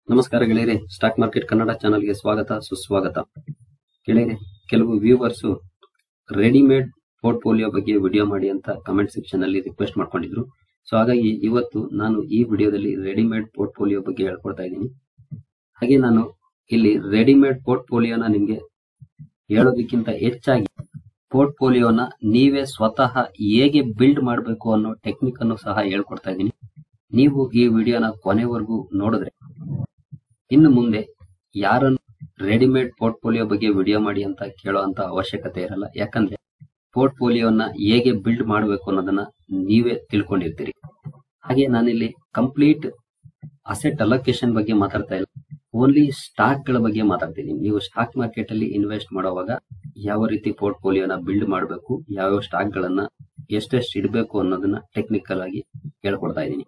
ನಮಸ್ಕಾರ ಗೆಳೆಯರೆ stock market Kannada ಚಾನಲ್ಗೆ ಸ್ವಾಗತ ಸುಸ್ವಾಗತ ಗೆಳೆಯರೆ ಕೆಲವು ವ್ಯೂವರ್ಸ್ ರೆಡಿಮೇಡ್ ಪೋರ್ಟ್ಫೋಲಿಯೋ ಬಗ್ಗೆ ವಿಡಿಯೋ ಮಾಡಿ ಅಂತ ಕಮೆಂಟ್ ಸೆಕ್ಷನ್ ಅಲ್ಲಿ ರಿಕ್ವೆಸ್ಟ್ ಮಾಡ್ಕೊಂಡಿದ್ರು ಸೊ ಹಾಗಾಗಿ ಇವತ್ತು ನಾನು ಈ ವಿಡಿಯೋದಲ್ಲಿ ರೆಡಿಮೇಡ್ ಪೋರ್ಟ್ಫೋಲಿಯೋ ಬಗ್ಗೆ ಹೇಳ್ಕೊಡ್ತಾ ಇದ್ದೀನಿ ಹಾಗೆ ನಾನು ಇಲ್ಲಿ ರೆಡಿಮೇಡ್ ಪೋರ್ಟ್ಫೋಲಿಯೋನ ನಿಮ್ಗೆ ಹೇಳೋದಕ್ಕಿಂತ ಹೆಚ್ಚಾಗಿ ಪೋರ್ಟ್ಫೋಲಿಯೋನ ನೀವೇ ಸ್ವತಃ ಹೇಗೆ ಬಿಲ್ಡ್ ಮಾಡಬೇಕು ಅನ್ನೋ ಟೆಕ್ನಿಕ್ ಅನ್ನು ಸಹ ಹೇಳ್ಕೊಡ್ತಾ ಇದ್ದೀನಿ ನೀವು ಈ ವಿಡಿಯೋನ ಕೊನೆವರೆಗೂ ನೋಡಿದ್ರೆ ಇನ್ನು ಮುಂದೆ ಯಾರನ್ನು ರೆಡಿಮೇಡ್ ಪೋರ್ಟ್ಫೋಲಿಯೋ ಬಗ್ಗೆ ವಿಡಿಯೋ ಮಾಡಿ ಅಂತ ಕೇಳೋ ಅಂತ ಅವಶ್ಯಕತೆ ಇರಲ್ಲ ಯಾಕಂದ್ರೆ ಪೋರ್ಟ್ಫೋಲಿಯೋನ ಹೇಗೆ ಬಿಲ್ಡ್ ಮಾಡಬೇಕು ಅನ್ನೋದನ್ನ ನೀವೇ ತಿಳ್ಕೊಂಡಿರ್ತೀರಿ ಹಾಗೆ ನಾನಿಲ್ಲಿ ಕಂಪ್ಲೀಟ್ ಅಸೆಟ್ ಅಲೋಕೇಶನ್ ಬಗ್ಗೆ ಮಾತಾಡ್ತಾ ಇಲ್ಲ ಓನ್ಲಿ ಸ್ಟಾಕ್ ಗಳ ಬಗ್ಗೆ ಮಾತಾಡ್ತೀನಿ ನೀವು ಸ್ಟಾಕ್ ಮಾರ್ಕೆಟ್ ಅಲ್ಲಿ ಇನ್ವೆಸ್ಟ್ ಮಾಡುವಾಗ ಯಾವ ರೀತಿ ಪೋರ್ಟ್ಫೋಲಿಯೋನ ಬಿಲ್ಡ್ ಮಾಡಬೇಕು ಯಾವ್ಯಾವ ಸ್ಟಾಕ್ ಗಳನ್ನ ಎಷ್ಟೆಷ್ಟು ಇಡಬೇಕು ಅನ್ನೋದನ್ನ ಟೆಕ್ನಿಕಲ್ ಆಗಿ ಹೇಳ್ಕೊಡ್ತಾ ಇದ್ದೀನಿ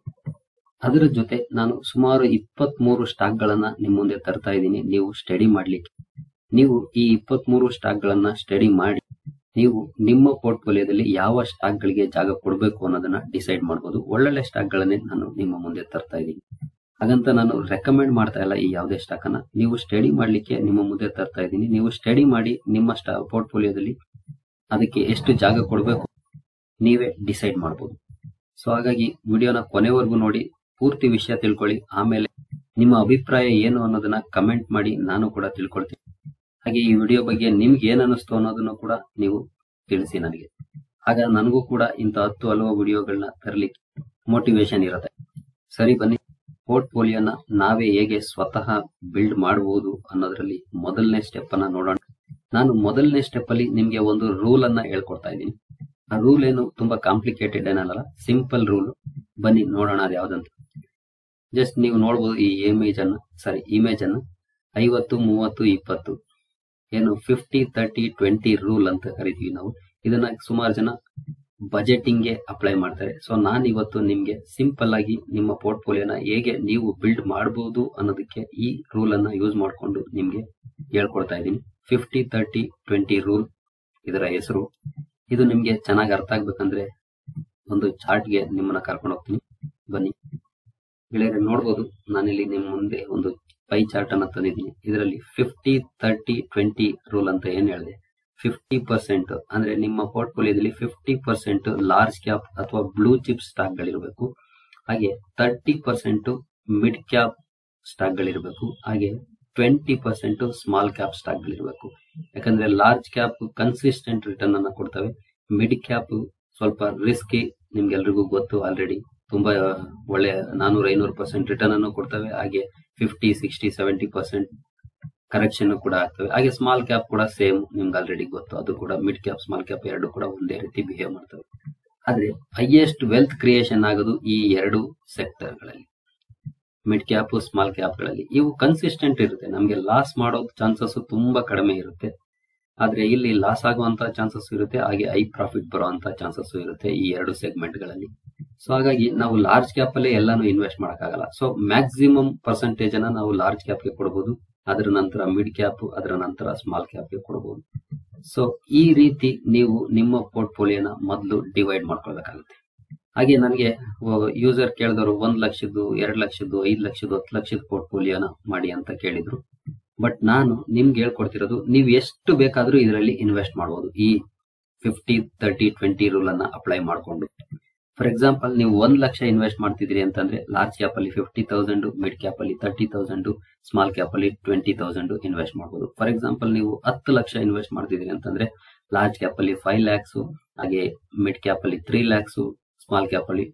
ಅದರ ಜೊತೆ ನಾನು ಸುಮಾರು ಇಪ್ಪತ್ತ್ ಮೂರು ಸ್ಟಾಕ್ ಗಳನ್ನ ನಿಮ್ ಮುಂದೆ ತರ್ತಾ ಇದ್ದೀನಿ ನೀವು ಸ್ಟಡಿ ಮಾಡ್ಲಿಕ್ಕೆ ನೀವು ಈ ಇಪ್ಪತ್ತ್ ಮೂರು ಸ್ಟಾಕ್ ಗಳನ್ನ ಸ್ಟಡಿ ಮಾಡಿ ನೀವು ನಿಮ್ಮ ಪೋರ್ಟ್ಫೋಲಿಯೋದಲ್ಲಿ ಯಾವ ಸ್ಟಾಕ್ ಗಳಿಗೆ ಜಾಗ ಕೊಡಬೇಕು ಅನ್ನೋದನ್ನ ಡಿಸೈಡ್ ಮಾಡಬಹುದು ಒಳ್ಳೊಳ್ಳೆ ಸ್ಟಾಕ್ ಗಳನ್ನೇ ನಾನು ನಿಮ್ಮ ಮುಂದೆ ತರ್ತಾ ಇದ್ದೀನಿ ಹಾಗಂತ ನಾನು ರೆಕಮೆಂಡ್ ಮಾಡ್ತಾ ಇಲ್ಲ ಈ ಯಾವುದೇ ಸ್ಟಾಕ್ ಅನ್ನ ನೀವು ಸ್ಟಡಿ ಮಾಡ್ಲಿಕ್ಕೆ ನಿಮ್ಮ ಮುಂದೆ ತರ್ತಾ ಇದ್ದೀನಿ ನೀವು ಸ್ಟಡಿ ಮಾಡಿ ನಿಮ್ಮ ಸ್ಟಾ ಪೋರ್ಟ್ಫೋಲಿಯೋದಲ್ಲಿ ಅದಕ್ಕೆ ಎಷ್ಟು ಜಾಗ ಕೊಡಬೇಕು ನೀವೇ ಡಿಸೈಡ್ ಮಾಡಬಹುದು ಸೊ ಹಾಗಾಗಿ ವಿಡಿಯೋನ ಕೊನೆವರೆಗೂ ನೋಡಿ ಪೂರ್ತಿ ವಿಷಯ ತಿಳ್ಕೊಳ್ಳಿ ಆಮೇಲೆ ನಿಮ್ಮ ಅಭಿಪ್ರಾಯ ಏನು ಅನ್ನೋದನ್ನ ಕಮೆಂಟ್ ಮಾಡಿ ನಾನು ಕೂಡ ತಿಳ್ಕೊಳ್ತೀನಿ ಹಾಗೆ ಈ ವಿಡಿಯೋ ಬಗ್ಗೆ ನಿಮ್ಗೆ ಏನ್ ಅನಿಸ್ತು ಅನ್ನೋದನ್ನು ಕೂಡ ನೀವು ತಿಳಿಸಿ ನನಗೆ ಆಗ ನನಗೂ ಕೂಡ ಇಂಥ ಹತ್ತು ಹಲವು ವಿಡಿಯೋಗಳನ್ನ ತರಲಿಕ್ಕೆ ಮೋಟಿವೇಶನ್ ಇರುತ್ತೆ ಸರಿ ಬನ್ನಿ ಪೋರ್ಟ್ಫೋಲಿಯೋನ ನಾವೇ ಹೇಗೆ ಸ್ವತಃ ಬಿಲ್ಡ್ ಮಾಡಬಹುದು ಅನ್ನೋದ್ರಲ್ಲಿ ಮೊದಲನೇ ಸ್ಟೆಪ್ ಅನ್ನ ನೋಡೋಣ ನಾನು ಮೊದಲನೇ ಸ್ಟೆಪ್ ಅಲ್ಲಿ ನಿಮ್ಗೆ ಒಂದು ರೂಲ್ ಅನ್ನ ಹೇಳ್ಕೊಡ್ತಾ ಇದ್ದೀನಿ ಆ ರೂಲ್ ಏನು ತುಂಬಾ ಕಾಂಪ್ಲಿಕೇಟೆಡ್ ಏನಲ್ಲ ಸಿಂಪಲ್ ರೂಲ್ ಬನ್ನಿ ನೋಡೋಣ ಅದು ಯಾವ್ದಂತ ಜಸ್ಟ್ ನೀವು ನೋಡ್ಬೋದು ಈ ಇಮೇಜ್ ಅನ್ನ ಸಾರಿ ಇಮೇಜ್ ಅನ್ನ ಐವತ್ತು ಮೂವತ್ತು ಇಪ್ಪತ್ತು ಏನು ಫಿಫ್ಟಿ ತರ್ಟಿ ಟ್ವೆಂಟಿ ರೂಲ್ ಅಂತ ಕರಿತೀವಿ ನಾವು ಇದನ್ನ ಸುಮಾರು ಜನ ಬಜೆಟಿಂಗ್ ಗೆ ಅಪ್ಲೈ ಮಾಡ್ತಾರೆ ಸೊ ನಾನು ಇವತ್ತು ನಿಮ್ಗೆ ಸಿಂಪಲ್ ಆಗಿ ನಿಮ್ಮ ಪೋರ್ಟ್ಫೋಲಿಯೋನ ಹೇಗೆ ನೀವು ಬಿಲ್ಡ್ ಮಾಡಬಹುದು ಅನ್ನೋದಕ್ಕೆ ಈ ರೂಲ್ ಅನ್ನ ಯೂಸ್ ಮಾಡಿಕೊಂಡು ನಿಮ್ಗೆ ಹೇಳ್ಕೊಡ್ತಾ ಇದ್ದೀನಿ ಫಿಫ್ಟಿ ತರ್ಟಿ ಟ್ವೆಂಟಿ ರೂಲ್ ಇದರ ಹೆಸರು ಇದು ನಿಮ್ಗೆ ಚೆನ್ನಾಗಿ ಅರ್ಥ ಆಗ್ಬೇಕಂದ್ರೆ ಒಂದು ಚಾರ್ಟ್ಗೆ ನಿಮ್ಮನ್ನ ಕರ್ಕೊಂಡು ಹೋಗ್ತೀನಿ ಬನ್ನಿ ಗೆಳೆಯರೆ ನೋಡ್ಬೋದು ನಾನಿಲ್ಲಿ ನಿಮ್ಮ ಮುಂದೆ ಒಂದು ಪೈ ಚಾರ್ಟ್ ಅನ್ನ ತಂದಿದ್ದೀನಿ ಇದರಲ್ಲಿ ಫಿಫ್ಟಿ ತರ್ಟಿ ಟ್ವೆಂಟಿ ರೂಲ್ ಅಂತ ಏನ್ ಹೇಳಿದೆ ಫಿಫ್ಟಿ ಪರ್ಸೆಂಟ್ ಅಂದ್ರೆ ನಿಮ್ಮ ಪೋರ್ಟ್ಫೋಲಿಯೋದಲ್ಲಿ ಫಿಫ್ಟಿ ಪರ್ಸೆಂಟ್ ಲಾರ್ಜ್ ಕ್ಯಾಪ್ ಅಥವಾ ಬ್ಲೂ ಚಿಪ್ ಸ್ಟಾಕ್ ಗಳಿರಬೇಕು ಹಾಗೆ thirty percent mid cap stock ಗಳಿರಬೇಕು ಹಾಗೆ twenty percent small cap stock ಗಳಿರಬೇಕು ಯಾಕಂದ್ರೆ ಲಾರ್ಜ್ ಕ್ಯಾಪ್ ಕನ್ಸಿಸ್ಟೆಂಟ್ ರಿಟರ್ನ್ ಅನ್ನ ಕೊಡ್ತವೆ ಮಿಡ್ ಕ್ಯಾಪ್ ಸ್ವಲ್ಪ ರಿಸ್ಕಿ ನಿಮ್ಗೆಲ್ರಿಗೂ ಗೊತ್ತು ಆಲ್ರೆಡಿ ತುಂಬಾ ಒಳ್ಳೆ ನಾನೂರ ಐನೂರು ಪರ್ಸೆಂಟ್ ರಿಟರ್ನ್ ಅನ್ನು ಕೊಡ್ತವೆ ಹಾಗೆ fifty sixty seventy percent correction ಕೂಡ ಆಗ್ತವೆ ಹಾಗೆ ಸ್ಮಾಲ್ ಕ್ಯಾಪ್ ಕೂಡ ಸೇಮ್ ನಿಮ್ಗೆ ಆಲ್ರೆಡಿ ಗೊತ್ತು ಅದು ಕೂಡ ಮಿಡ್ ಕ್ಯಾಪ್ ಸ್ಮಾಲ್ ಕ್ಯಾಪ್ ಎರಡು ಕೂಡ ಒಂದೇ ರೀತಿ ಬಿಹೇವ್ ಮಾಡ್ತವೆ ಆದ್ರೆ ಹೈಯೆಸ್ಟ್ ವೆಲ್ತ್ ಕ್ರಿಯೇಷನ್ ಆಗೋದು ಈ ಎರಡು ಸೆಕ್ಟರ್ ಗಳಲ್ಲಿ ಮಿಡ್ ಕ್ಯಾಪ್ ಸ್ಮಾಲ್ ಕ್ಯಾಪ್ ಗಳಲ್ಲಿ ಇವು ಕನ್ಸಿಸ್ಟೆಂಟ್ ಇರುತ್ತೆ ನಮಗೆ ಲಾಸ್ ಮಾಡೋ ಚಾನ್ಸಸ್ ತುಂಬಾ ಕಡಿಮೆ ಇರುತ್ತೆ ಆದ್ರೆ ಇಲ್ಲಿ ಲಾಸ್ ಆಗುವಂತ ಚಾನ್ಸಸ್ ಇರುತ್ತೆ ಹಾಗೆ ಐ ಪ್ರಾಫಿಟ್ ಬರುವಂತ ಚಾನ್ಸಸ್ ಇರುತ್ತೆ ಈ ಎರಡು ಸೆಗ್ಮೆಂಟ್ ಗಳಲ್ಲಿ ಸೊ ಹಾಗಾಗಿ ನಾವು ಲಾರ್ಜ್ ಕ್ಯಾಪ್ ಅಲ್ಲೇ ಎಲ್ಲಾನು ಇನ್ವೆಸ್ಟ್ ಮಾಡಕ್ಕಾಗಲ್ಲ ಸೊ ಮ್ಯಾಕ್ಸಿಮಮ್ ಪರ್ಸೆಂಟೇಜ್ ಅನ್ನ ನಾವು ಲಾರ್ಜ್ ಕ್ಯಾಪ್ ಗೆ ಕೊಡಬಹುದು ಅದರ ನಂತರ ಮಿಡ್ ಕ್ಯಾಪ್ ಅದರ ನಂತರ ಸ್ಮಾಲ್ ಕ್ಯಾಪ್ ಗೆ ಕೊಡಬಹುದು ಸೊ ಈ ರೀತಿ ನೀವು ನಿಮ್ಮ ಪೋರ್ಟ್ಫೋಲಿಯೋನ ಮೊದಲು ಡಿವೈಡ್ ಮಾಡ್ಕೊಳ್ಬೇಕಾಗುತ್ತೆ ಹಾಗೆ ನನಗೆ ಯೂಸರ್ ಕೇಳಿದವರು ಒಂದ್ ಲಕ್ಷದ್ದು ಎರಡ್ ಲಕ್ಷದ್ದು ಐದ್ ಲಕ್ಷದ್ದು ಹತ್ತು ಲಕ್ಷದ ಪೋರ್ಟ್ಫೋಲಿಯೋನ ಮಾಡಿ ಅಂತ ಕೇಳಿದ್ರು ಬಟ್ ನಾನು ನಿಮ್ಗೆ ಹೇಳ್ಕೊಡ್ತಿರೋದು ನೀವು ಎಷ್ಟು ಬೇಕಾದ್ರೂ ಇದರಲ್ಲಿ ಇನ್ವೆಸ್ಟ್ ಮಾಡಬಹುದು ಈ ಫಿಫ್ಟಿ ತರ್ಟಿ ಟ್ವೆಂಟಿ ರೂಲ್ ಅನ್ನ ಅಪ್ಲೈ ಮಾಡಿಕೊಂಡು ಫಾರ್ ಎಕ್ಸಾಂಪಲ್ ನೀವು ಒಂದ್ ಲಕ್ಷ ಇನ್ವೆಸ್ಟ್ ಮಾಡ್ತಿದ್ರಿ ಅಂತಂದ್ರೆ ಲಾರ್ಜ್ ಕ್ಯಾಪ್ ಅಲ್ಲಿ ಫಿಫ್ಟಿ ತೌಸಂಡ್ ಮಿಡ್ ಕ್ಯಾಪ್ ಅಲ್ಲಿ ತರ್ಟಿ ತೌಸಂಡ್ ಸ್ಮಾಲ್ ಕ್ಯಾಪ್ ಅಲ್ಲಿ ಟ್ವೆಂಟಿ ತೌಸಂಡ್ ಇನ್ವೆಸ್ಟ್ ಮಾಡಬಹುದು ಫಾರ್ ಎಕ್ಸಾಂಪಲ್ ನೀವು ಹತ್ತು ಲಕ್ಷ ಇನ್ವೆಸ್ಟ್ ಮಾಡ್ತಿದ್ರಿ ಅಂತಂದ್ರೆ ಲಾರ್ಜ್ ಕ್ಯಾಪ್ ಅಲ್ಲಿ ಫೈವ್ ಲ್ಯಾಕ್ಸ್ ಹಾಗೆ ಮಿಡ್ ಕ್ಯಾಪ್ ಅಲ್ಲಿ ತ್ರೀ ಲ್ಯಾಕ್ಸ್ ಸ್ಮಾಲ್ ಕ್ಯಾಪ್ ಅಲ್ಲಿ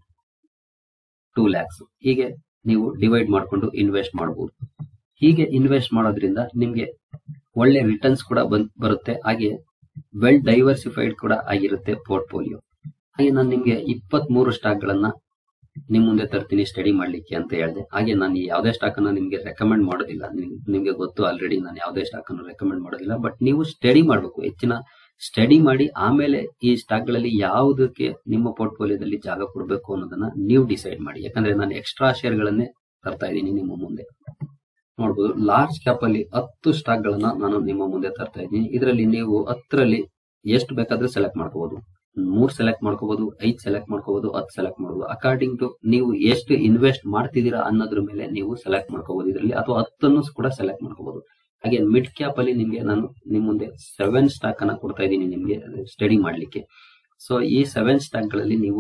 ಟೂ ಲ್ಯಾಕ್ಸ್ ಹೀಗೆ ನೀವು ಡಿವೈಡ್ ಮಾಡಿಕೊಂಡು ಇನ್ವೆಸ್ಟ್ ಮಾಡಬಹುದು ಹೀಗೆ ಇನ್ವೆಸ್ಟ್ ಮಾಡೋದ್ರಿಂದ ನಿಮ್ಗೆ ಒಳ್ಳೆ ರಿಟರ್ನ್ಸ್ ಕೂಡ ಬರುತ್ತೆ ಹಾಗೆ ವೆಲ್ ಡೈವರ್ಸಿಫೈಡ್ ಕೂಡ ಆಗಿರುತ್ತೆ ಪೋರ್ಟ್ಫೋಲಿಯೋ ಹಾಗೆ ನಾನು ನಿಮ್ಗೆ ಇಪ್ಪತ್ತ್ ಮೂರು ಸ್ಟಾಕ್ ಗಳನ್ನ ನಿಮ್ ಮುಂದೆ ತರ್ತೀನಿ ಸ್ಟಡಿ ಮಾಡ್ಲಿಕ್ಕೆ ಅಂತ ಹೇಳಿದೆ ಹಾಗೆ ನಾನು ಯಾವುದೇ ಸ್ಟಾಕ್ ಅನ್ನ ನಿಮ್ಗೆ ರೆಕಮೆಂಡ್ ಮಾಡೋದಿಲ್ಲ ನಿಮ್ಗೆ ಗೊತ್ತು ಆಲ್ರೆಡಿ ನಾನು ಯಾವುದೇ ಸ್ಟಾಕ್ ಅನ್ನು ರೆಕಮೆಂಡ್ ಮಾಡೋದಿಲ್ಲ ಬಟ್ ನೀವು ಸ್ಟಡಿ ಮಾಡಬೇಕು ಹೆಚ್ಚಿನ ಸ್ಟಡಿ ಮಾಡಿ ಆಮೇಲೆ ಈ ಸ್ಟಾಕ್ ಗಳಲ್ಲಿ ಯಾವುದಕ್ಕೆ ನಿಮ್ಮ ಪೋರ್ಟ್ಫೋಲಿಯೋದಲ್ಲಿ ಜಾಗ ಕೊಡಬೇಕು ಅನ್ನೋದನ್ನ ನೀವು ಡಿಸೈಡ್ ಮಾಡಿ ಯಾಕಂದ್ರೆ ನಾನು ಎಕ್ಸ್ಟ್ರಾ ಶೇರ್ ಗಳನ್ನೇ ತರ್ತಾ ಇದ್ದೀನಿ ನಿಮ್ಮ ಮುಂದೆ ನೋಡಬಹುದು ಲಾರ್ಜ್ ಕ್ಯಾಪ್ ಅಲ್ಲಿ ಹತ್ತು ಸ್ಟಾಕ್ ಗಳನ್ನ ನಾನು ನಿಮ್ಮ ಮುಂದೆ ತರ್ತಾ ಇದ್ದೀನಿ ಇದರಲ್ಲಿ ನೀವು ಹತ್ತರಲ್ಲಿ ಎಷ್ಟು ಬೇಕಾದ್ರೂ ಸೆಲೆಕ್ಟ್ ಮಾಡ್ಕೋಬಹುದು ಮೂರ್ ಸೆಲೆಕ್ಟ್ ಮಾಡ್ಕೋಬಹುದು ಐದ್ ಸೆಲೆಕ್ಟ್ ಮಾಡ್ಕೋಬಹುದು ಹತ್ತು ಸೆಲೆಕ್ಟ್ ಮಾಡಬಹುದು ಅಕಾರ್ಡಿಂಗ್ ಟು ನೀವು ಎಷ್ಟು ಇನ್ವೆಸ್ಟ್ ಮಾಡ್ತಿದ್ದೀರಾ ಅನ್ನೋದ್ರ ಮೇಲೆ ನೀವು ಸೆಲೆಕ್ಟ್ ಮಾಡ್ಕೋಬಹುದು ಇದರಲ್ಲಿ ಅಥವಾ ಹತ್ತನ್ನು ಕೂಡ ಸೆಲೆಕ್ಟ್ ಮಾಡ್ಕೋಬಹುದು ಹಾಗೆ ಮಿಡ್ ಕ್ಯಾಪ್ ಅಲ್ಲಿ ನಿಮ್ಗೆ ನಾನು ನಿಮ್ ಮುಂದೆ ಸೆವೆನ್ ಸ್ಟಾಕ್ ಅನ್ನ ಕೊಡ್ತಾ ಇದ್ದೀನಿ ನಿಮ್ಗೆ ಸ್ಟಡಿ ಮಾಡ್ಲಿಕ್ಕೆ ಸೊ ಈ ಸೆವೆನ್ ಸ್ಟಾಕ್ ಗಳಲ್ಲಿ ನೀವು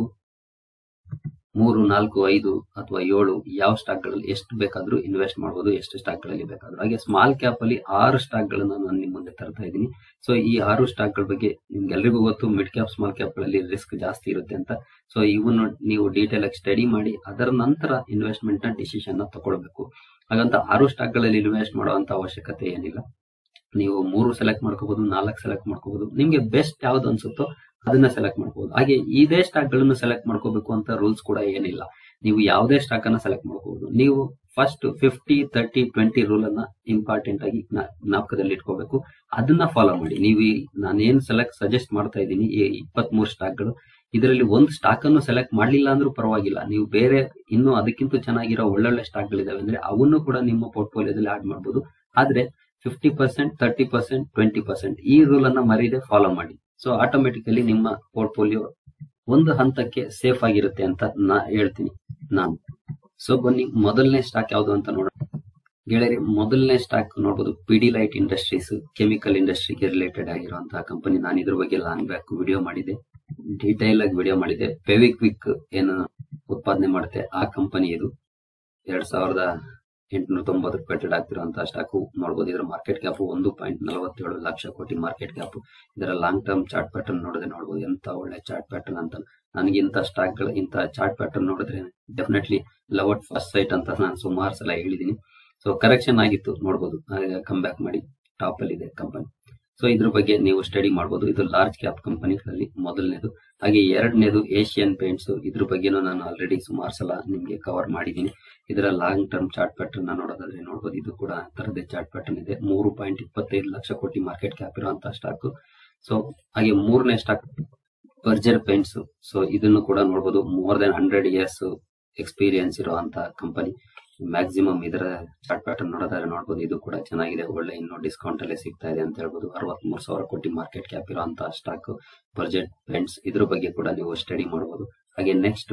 ಮೂರು ನಾಲ್ಕು ಐದು ಅಥವಾ ಏಳು ಯಾವ ಸ್ಟಾಕ್ ಗಳಲ್ಲಿ ಎಷ್ಟು ಬೇಕಾದ್ರೂ ಇನ್ವೆಸ್ಟ್ ಮಾಡಬಹುದು ಎಷ್ಟು ಸ್ಟಾಕ್ ಗಳಲ್ಲಿ ಬೇಕಾದ್ರೂ ಹಾಗೆ ಸ್ಮಾಲ್ ಕ್ಯಾಪ್ ಅಲ್ಲಿ ಆರು ಸ್ಟಾಕ್ ಗಳನ್ನ ನಾನು ನಿಮ್ಮ ಮುಂದೆ ತರ್ತಾ ಇದ್ದೀನಿ ಸೊ ಈ ಆರು ಸ್ಟಾಕ್ ಗಳ ಬಗ್ಗೆ ನಿಮ್ಗೆಲ್ರಿಗೂ ಗೊತ್ತು ಮಿಡ್ ಕ್ಯಾಪ್ ಸ್ಮಾಲ್ ಕ್ಯಾಪ್ ಗಳಲ್ಲಿ ರಿಸ್ಕ್ ಜಾಸ್ತಿ ಇರುತ್ತೆ ಅಂತ ಸೊ ಇವನ್ನು ನೀವು ಡೀಟೇಲ್ ಆಗಿ ಸ್ಟಡಿ ಮಾಡಿ ಅದರ ನಂತರ ಇನ್ವೆಸ್ಟ್ಮೆಂಟ್ ನ ಡಿಸಿಷನ್ ನ ತಗೊಳ್ಬೇಕು ಹಾಗಂತ ಆರು ಸ್ಟಾಕ್ ಗಳಲ್ಲಿ ಇನ್ವೆಸ್ಟ್ ಮಾಡುವಂತ ಅವಶ್ಯಕತೆ ಏನಿಲ್ಲ ನೀವು ಮೂರು ಸೆಲೆಕ್ಟ್ ಮಾಡ್ಕೋಬಹುದು ನಾಲ್ಕು ಸೆಲೆಕ್ಟ್ ಮಾಡ್ಕೋಬಹುದು ನಿಮ್ಗೆ ಬೆಸ್ಟ್ ಯಾವ್ದು ಅನ್ಸುತ್ತೋ ಅದನ್ನ ಸೆಲೆಕ್ಟ್ ಮಾಡ್ಕೋಬಹುದು ಹಾಗೆ ಇದೇ ಸ್ಟಾಕ್ ಗಳನ್ನು ಸೆಲೆಕ್ಟ್ ಮಾಡ್ಕೋಬೇಕು ಅಂತ ರೂಲ್ಸ್ ಕೂಡ ಏನಿಲ್ಲ ನೀವು ಯಾವುದೇ ಸ್ಟಾಕ್ ಅನ್ನ ಸೆಲೆಕ್ಟ್ ಮಾಡ್ಕೋಬಹುದು ನೀವು first fifty thirty twenty rule ಅನ್ನ ಇಂಪಾರ್ಟೆಂಟ್ ಆಗಿ ಜ್ಞಾಪಕದಲ್ಲಿ ಇಟ್ಕೋಬೇಕು ಅದನ್ನ ಫಾಲೋ ಮಾಡಿ ನೀವು ಈ ನಾನು ಏನ್ ಸೆಲೆಕ್ಟ್ ಸಜೆಸ್ಟ್ ಮಾಡ್ತಾ ಇದ್ದೀನಿ ಈ ಇಪ್ಪತ್ತ್ ಮೂರು ಸ್ಟಾಕ್ ಗಳು ಇದರಲ್ಲಿ ಒಂದು ಸ್ಟಾಕ್ ಅನ್ನು ಸೆಲೆಕ್ಟ್ ಮಾಡ್ಲಿಲ್ಲ ಅಂದ್ರೂ ಪರವಾಗಿಲ್ಲ ನೀವು ಬೇರೆ ಇನ್ನು ಅದಕ್ಕಿಂತ ಚೆನ್ನಾಗಿರೋ ಒಳ್ಳೊಳ್ಳೆ ಸ್ಟಾಕ್ ಗಳಿದಾವೆ ಅಂದ್ರೆ ಅವನ್ನು ಕೂಡ ನಿಮ್ಮ ಪೋರ್ಟ್ಫೋಲಿಯೋದಲ್ಲಿ ಆಡ್ ಮಾಡಬಹುದು ಆದ್ರೆ fifty percent thirty percent twenty percent ಈ ರೂಲ್ ಅನ್ನ ಮರೀದೆ ಫಾಲೋ ಮಾಡಿ ಸೊ ಆಟೋಮೆಟಿಕಲಿ ನಿಮ್ಮ ಪೋರ್ಟ್ಫೋಲಿಯೋ ಒಂದು ಹಂತಕ್ಕೆ ಸೇಫ್ ಆಗಿರುತ್ತೆ ಅಂತ ನಾ ಹೇಳ್ತೀನಿ ನಾನು ಸೊ ಬನ್ನಿ ಮೊದಲನೇ ಸ್ಟಾಕ್ ಯಾವುದು ಅಂತ ನೋಡೋಣ ಗೆಳೆಯರಿ ಮೊದಲನೇ ಸ್ಟಾಕ್ ನೋಡಬಹುದು ಪಿಡಿಲೈಟ್ ಇಂಡಸ್ಟ್ರೀಸ್ ಕೆಮಿಕಲ್ ಇಂಡಸ್ಟ್ರಿಗೆ ರಿಲೇಟೆಡ್ ಆಗಿರುವಂತಹ ಕಂಪನಿ ನಾನು ಇದ್ರ ಬಗ್ಗೆ ಲಾಂಗ್ ಬ್ಯಾಕ್ ವಿಡಿಯೋ ಮಾಡಿದೆ ಡೀಟೈಲ್ ಆಗಿ ವಿಡಿಯೋ ಮಾಡಿದೆ ಫೆವಿಕ್ವಿಕ್ ಏನು ಉತ್ಪಾದನೆ ಮಾಡುತ್ತೆ ಆ ಕಂಪನಿ ಇದು ಎರಡ್ ಸಾವಿರದ ಎಂಟುನೂರ ತೊಂಬತ್ತು ರೂಪಾಯಿ ಟ್ರೇಡ್ ಆಗ್ತಿರುವಂತಹ ಸ್ಟಾಕು ನೋಡಬಹುದು ಇದರ ಮಾರ್ಕೆಟ್ ಕ್ಯಾಪ್ ಒಂದು ಪಾಯಿಂಟ್ ನಲವತ್ತೇಳು ಲಕ್ಷ ಕೋಟಿ ಮಾರ್ಕೆಟ್ ಕ್ಯಾಪ್ ಇದರ ಲಾಂಗ್ ಟರ್ಮ್ ಚಾರ್ಟ್ ಪ್ಯಾಟರ್ನ್ ನೋಡಿದ್ರೆ ನೋಡಬಹುದು ಎಂತ ಒಳ್ಳೆ ಚಾರ್ಟ್ ಪ್ಯಾಟರ್ನ್ ಅಂತ ನನಗೆ ಇಂಥ ಸ್ಟಾಕ್ ಗಳ ಇಂಥ ಚಾರ್ಟ್ ಪ್ಯಾಟರ್ನ್ ನೋಡಿದ್ರೆ ಡೆಫಿನೆಟ್ಲಿ ಲವಟ್ ಫಸ್ಟ್ ಸೈಟ್ ಅಂತ ನಾನು ಸುಮಾರು ಸಲ ಹೇಳಿದೀನಿ ಸೊ ಕರೆಕ್ಷನ್ ಆಗಿತ್ತು ನೋಡಬಹುದು ಕಮ್ ಬ್ಯಾಕ್ ಮಾಡಿ ಟಾಪ್ ಅಲ್ಲಿ ಇದೆ ಕಂಪನಿ ಸೊ ಇದ್ರ ಬಗ್ಗೆ ನೀವು ಸ್ಟಡಿ ಮಾಡಬಹುದು ಇದು ಲಾರ್ಜ್ ಕ್ಯಾಪ್ ಕಂಪನಿಗಳಲ್ಲಿ ಮೊದಲನೇದು ಹಾಗೆ ಎರಡನೇದು ಏಷ್ಯನ್ ಪೇಂಟ್ಸ್ ಇದ್ರ ಬಗ್ಗೆನೂ ನಾನು ಆಲ್ರೆಡಿ ಸುಮಾರು ಸಲ ನಿಮ್ಗೆ ಕವರ್ ಮಾಡಿದ್ದೀನಿ ಇದರ ಲಾಂಗ್ ಟರ್ಮ್ ಚಾರ್ಟ್ ಪ್ಯಾಟರ್ನ್ ನೋಡೋದಾದ್ರೆ ನೋಡಬಹುದು ಇದು ಕೂಡ ತರದೇ ಚಾರ್ಟ್ ಪ್ಯಾಟರ್ನ್ ಇದೆ ಮೂರು ಪಾಯಿಂಟ್ ಇಪ್ಪತ್ತೈದು ಲಕ್ಷ ಕೋಟಿ ಮಾರ್ಕೆಟ್ ಕ್ಯಾಪ್ ಇರುವಂತಹ ಸ್ಟಾಕ್ ಸೊ ಹಾಗೆ ಮೂರನೇ ಸ್ಟಾಕ್ ಬರ್ಜರ್ ಪೇಂಟ್ಸ್ ಸೊ ಇದನ್ನು ಕೂಡ ನೋಡಬಹುದು more than hundred years experience ಇರುವಂತಹ ಕಂಪನಿ ಮ್ಯಾಕ್ಸಿಮಮ್ ಇದರ ಚಾರ್ಟ್ ಪ್ಯಾಟರ್ನ್ ನೋಡೋದಾದ್ರೆ ನೋಡಬಹುದು ಇದು ಕೂಡ ಚೆನ್ನಾಗಿದೆ ಒಳ್ಳೆ ಇನ್ನು ಡಿಸ್ಕೌಂಟ್ ಅಲ್ಲೇ ಸಿಗ್ತಾ ಇದೆ ಅಂತ ಹೇಳ್ಬೋದು ಅರವತ್ಮೂರು ಸಾವಿರ ಕೋಟಿ ಮಾರ್ಕೆಟ್ ಕ್ಯಾಪ್ ಇರುವಂತಹ ಸ್ಟಾಕ್ ಬಜೆಟ್ ಪೆಂಟ್ಸ್ ಇದ್ರ ಬಗ್ಗೆ ಕೂಡ ನೀವು ಸ್ಟಡಿ ಮಾಡಬಹುದು ಹಾಗೆ ನೆಕ್ಸ್ಟ್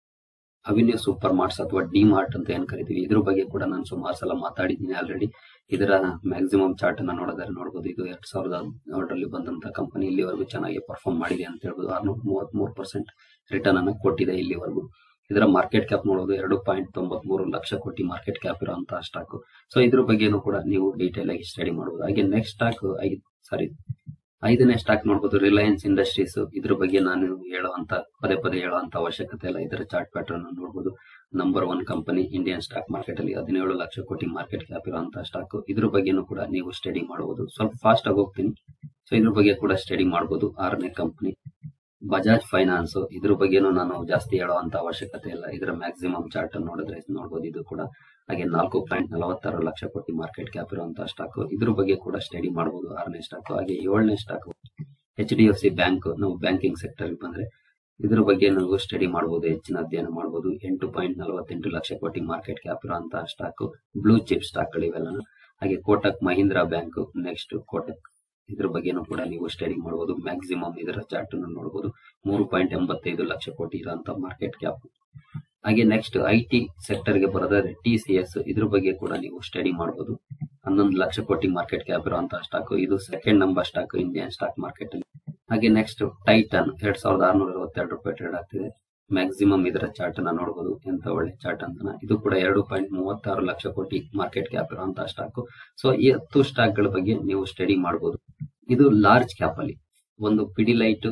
ಅವಿನ್ಯೂ ಸೂಪರ್ ಮಾರ್ಟ್ಸ್ ಅಥವಾ ಡಿ ಮಾರ್ಟ್ ಅಂತ ಏನ್ ಕರಿತೀವಿ ಇದ್ರ ಬಗ್ಗೆ ಕೂಡ ನಾನು ಸುಮಾರು ಸಲ ಮಾತಾಡಿದ್ದೀನಿ ಆಲ್ರೆಡಿ ಇದರ ಮ್ಯಾಕ್ಸಿಮಮ್ ಚಾರ್ಟ್ ಅನ್ನ ನೋಡೋದಾದ್ರೆ ನೋಡಬಹುದು ಇದು ಎರಡ್ ಸಾವಿರದ ಹದಿನೇಳರಲ್ಲಿ ಬಂದಂತ ಕಂಪನಿ ಇಲ್ಲಿವರೆಗೂ ಚೆನ್ನಾಗಿ ಪರ್ಫಾರ್ಮ್ ಮಾಡಿದೆ ಅಂತ ಹೇಳ್ಬೋದು ಆರ್ನೂರ ಮೂವತ್ತ್ ಮೂರು ಪರ್ಸೆಂಟ್ ರಿಟರ್ನ್ ಅನ್ನ ಕೊಟ್ಟಿದೆ ಇಲ್ಲಿವರೆಗೂ ಇದರ ಮಾರ್ಕೆಟ್ ಕ್ಯಾಪ್ ನೋಡೋದು ಎರಡು ಪಾಯಿಂಟ್ ತೊಂಬತ್ಮೂರು ಲಕ್ಷ ಕೋಟಿ ಮಾರ್ಕೆಟ್ ಕ್ಯಾಪ್ ಇರುವಂತಹ ಸ್ಟಾಕ್ ಸೊ ಇದ್ರ ಬಗ್ಗೆನೂ ಕೂಡ ನೀವು ಡೀಟೇಲ್ ಆಗಿ ಸ್ಟಡಿ ಮಾಡಬಹುದು ಹಾಗೆ ನೆಕ್ಸ್ಟ್ ಸ್ಟಾಕ್ ಐದು ಸಾರಿ ಐದನೇ ಸ್ಟಾಕ್ ನೋಡಬಹುದು ರಿಲಯನ್ಸ್ ಇಂಡಸ್ಟ್ರೀಸ್ ಇದ್ರ ಬಗ್ಗೆ ನಾನು ಹೇಳುವಂತ ಪದೇ ಪದೇ ಹೇಳುವಂತ ಅವಶ್ಯಕತೆ ಇಲ್ಲ ಇದರ ಚಾರ್ಟ್ ಪ್ಯಾಟರ್ನ್ ನೋಡಬಹುದು number one company Indian stock market ಅಲ್ಲಿ ಹದಿನೇಳು ಲಕ್ಷ ಕೋಟಿ ಮಾರ್ಕೆಟ್ ಕ್ಯಾಪ್ ಇರುವಂತಹ ಸ್ಟಾಕ್ ಇದ್ರ ಬಗ್ಗೆನೂ ಕೂಡ ನೀವು ಸ್ಟಡಿ ಮಾಡಬಹುದು ಸ್ವಲ್ಪ ಫಾಸ್ಟ್ ಆಗಿ ಹೋಗ್ತೀನಿ ಸೊ ಇದ್ರ ಬಗ್ಗೆ ಕೂಡ ಸ್ಟಡಿ ಮಾಡಬಹುದು ಆರನೇ ಕಂಪನಿ ಬಜಾಜ್ ಫೈನಾನ್ಸ್ ಇದ್ರ ಬಗ್ಗೆನೂ ನಾನು ಜಾಸ್ತಿ ಹೇಳುವಂತ ಅವಶ್ಯಕತೆ ಇಲ್ಲ ಇದರ ಮ್ಯಾಕ್ಸಿಮಮ್ ಚಾರ್ಟ್ ನೋಡಿದ್ರೆ ನೋಡಬಹುದು ಇದು ಕೂಡ ಹಾಗೆ ನಾಲ್ಕು ಪಾಯಿಂಟ್ ನಲವತ್ತಾರು ಲಕ್ಷ ಕೋಟಿ ಮಾರ್ಕೆಟ್ ಕ್ಯಾಪ್ ಇರುವಂತಹ ಸ್ಟಾಕ್ ಇದ್ರ ಬಗ್ಗೆ ಕೂಡ ಸ್ಟಡಿ ಮಾಡಬಹುದು ಆರನೇ ಸ್ಟಾಕ್ ಹಾಗೆ ಏಳನೇ stock H D F C bank ನಾವು ಬ್ಯಾಂಕಿಂಗ್ ಸೆಕ್ಟರ್ ಬಂದ್ರೆ ಇದ್ರ ಬಗ್ಗೆ ನಾವು ಸ್ಟಡಿ ಮಾಡಬಹುದು ಹೆಚ್ಚಿನ ಅಧ್ಯಯನ ಮಾಡಬಹುದು ಎಂಟು ಪಾಯಿಂಟ್ ನಲವತ್ತೆಂಟು ಲಕ್ಷ ಕೋಟಿ ಮಾರ್ಕೆಟ್ ಕ್ಯಾಪ್ ಇರುವಂತಹ ಸ್ಟಾಕ್ ಬ್ಲೂ ಚಿಪ್ ಸ್ಟಾಕ್ ಗಳಿವೆಲ್ಲ ಹಾಗೆ ಕೋಟಕ್ ಮಹೀಂದ್ರಾ ಬ್ಯಾಂಕ್ ನೆಕ್ಸ್ಟ್ ಕೋಟಕ್ ಇದ್ರ ಬಗ್ಗೆನೂ ಕೂಡ ನೀವು ಸ್ಟಡಿ ಮಾಡಬಹುದು ಮ್ಯಾಕ್ಸಿಮಮ್ ಇದರ ಚಾರ್ಟ್ ನೋಡಬಹುದು ಮೂರು ಪಾಯಿಂಟ್ ಎಂಬತ್ತೈದು ಲಕ್ಷ ಕೋಟಿ ಇರುವಂತಹ ಮಾರ್ಕೆಟ್ ಕ್ಯಾಪ್ ಹಾಗೆ ನೆಕ್ಸ್ಟ್ ಐ ಟಿ ಸೆಕ್ಟರ್ ಗೆ ಬರೋದಾದ್ರೆ ಟಿ ಸಿ ಎಸ್ ಇದ್ರ ಬಗ್ಗೆ ಕೂಡ ನೀವು ಸ್ಟಡಿ ಮಾಡಬಹುದು ಹನ್ನೊಂದು ಲಕ್ಷ ಕೋಟಿ ಮಾರ್ಕೆಟ್ ಕ್ಯಾಪ್ ಇರುವಂತಹ ಸ್ಟಾಕ್ ಇದು second number stock Indian stock market ಅಲ್ಲಿ ಹಾಗೆ ನೆಕ್ಸ್ಟ್ ಟೈಟನ್ ಎರಡ್ ಸಾವಿರದ ಆರ್ನೂರ ಅರವತ್ತೆರಡು ರೂಪಾಯಿ ಟ್ರೇಡ್ ಆಗ್ತಿದೆ ಮ್ಯಾಕ್ಸಿಮಮ್ ಇದರ ಚಾರ್ಟ್ ಅನ್ನ ನೋಡಬಹುದು ಎಂತ ಒಳ್ಳೆ ಚಾರ್ಟ್ ಅಂತ ಇದು ಕೂಡ ಎರಡು ಪಾಯಿಂಟ್ ಮೂವತ್ತಾರು ಲಕ್ಷ ಕೋಟಿ ಮಾರ್ಕೆಟ್ ಕ್ಯಾಪ್ ಇರುವಂತಹ ಸ್ಟಾಕ್ ಸೊ ಈ ಹತ್ತು ಸ್ಟಾಕ್ ಗಳ ಬಗ್ಗೆ ನೀವು ಸ್ಟಡಿ ಮಾಡಬಹುದು ಇದು ಲಾರ್ಜ್ ಕ್ಯಾಪ್ ಅಲ್ಲಿ ಒಂದು ಪಿಡಿಲೈಟ್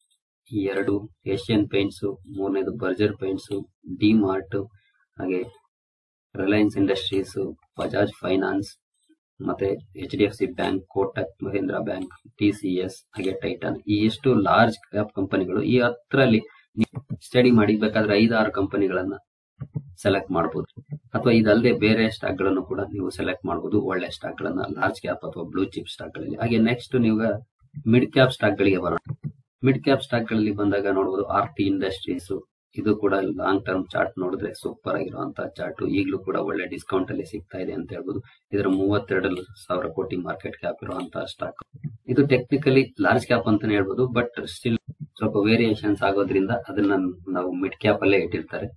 ಎರಡು ಏಷ್ಯನ್ ಪೇಂಟ್ಸ್ ಮೂರನೇದು ಬರ್ಜರ್ ಪೇಂಟ್ಸ್ ಡಿ ಮಾರ್ಟ್ ಹಾಗೆ ರಿಲಯನ್ಸ್ ಇಂಡಸ್ಟ್ರೀಸ್ ಬಜಾಜ್ ಫೈನಾನ್ಸ್ ಮತ್ತೆ H D F C bank Kotak Mahindra bank T C S ಹಾಗೆ ಟೈಟನ್ ಈ ಎಷ್ಟು ಲಾರ್ಜ್ ಕ್ಯಾಪ್ ಕಂಪನಿಗಳು ಈ ಹತ್ತರಲ್ಲಿ ಸ್ಟಡಿ ಮಾಡಿ ಬೇಕಾದ್ರೆ ಐದಾರು ಕಂಪನಿಗಳನ್ನ ಸೆಲೆಕ್ಟ್ ಮಾಡಬಹುದು ಅಥವಾ ಇದಲ್ಲದೆ ಬೇರೆ ಸ್ಟಾಕ್ ಗಳನ್ನು ಕೂಡ ನೀವು ಸೆಲೆಕ್ಟ್ ಮಾಡಬಹುದು ಒಳ್ಳೆ ಸ್ಟಾಕ್ ಗಳನ್ನ ಲಾರ್ಜ್ ಕ್ಯಾಪ್ ಅಥವಾ ಬ್ಲೂ ಚಿಪ್ ಸ್ಟಾಕ್ ಗಳಲ್ಲಿ ಹಾಗೆ ನೆಕ್ಸ್ಟ್ ನೀವು ಮಿಡ್ ಕ್ಯಾಪ್ ಸ್ಟಾಕ್ ಗಳಿಗೆ ಬರೋಣ ಮಿಡ್ ಕ್ಯಾಪ್ ಸ್ಟಾಕ್ ಗಳಲ್ಲಿ ಬಂದಾಗ ನೋಡಬಹುದು ಆರ್ಟಿ ಇಂಡಸ್ಟ್ರೀಸ್ ಇದು ಕೂಡ ಲಾಂಗ್ ಟರ್ಮ್ ಚಾರ್ಟ್ ನೋಡಿದ್ರೆ ಸೂಪರ್ ಆಗಿರುವಂತಹ ಚಾರ್ಟ್ ಈಗಲೂ ಕೂಡ ಒಳ್ಳೆ ಡಿಸ್ಕೌಂಟ್ ಅಲ್ಲಿ ಸಿಗ್ತಾ ಇದೆ ಅಂತ ಹೇಳ್ಬೋದು ಇದರ ಮೂವತ್ತೆರಡು ಸಾವಿರ ಕೋಟಿ ಮಾರ್ಕೆಟ್ ಕ್ಯಾಪ್ ಇರುವಂತಹ ಸ್ಟಾಕ್ ಇದು ಟೆಕ್ನಿಕಲಿ ಲಾರ್ಜ್ ಕ್ಯಾಪ್ ಅಂತಾನೆ ಹೇಳ್ಬೋದು ಬಟ್ ಸ್ಟಿಲ್ ಸ್ವಲ್ಪ ವೇರಿಯೇಷನ್ಸ್ ಆಗೋದ್ರಿಂದ ಅದನ್ನ ನಾವು ಮಿಡ್ ಕ್ಯಾಪ್ ಅಲ್ಲೇ ಇಟ್ಟಿರ್ತಾರೆ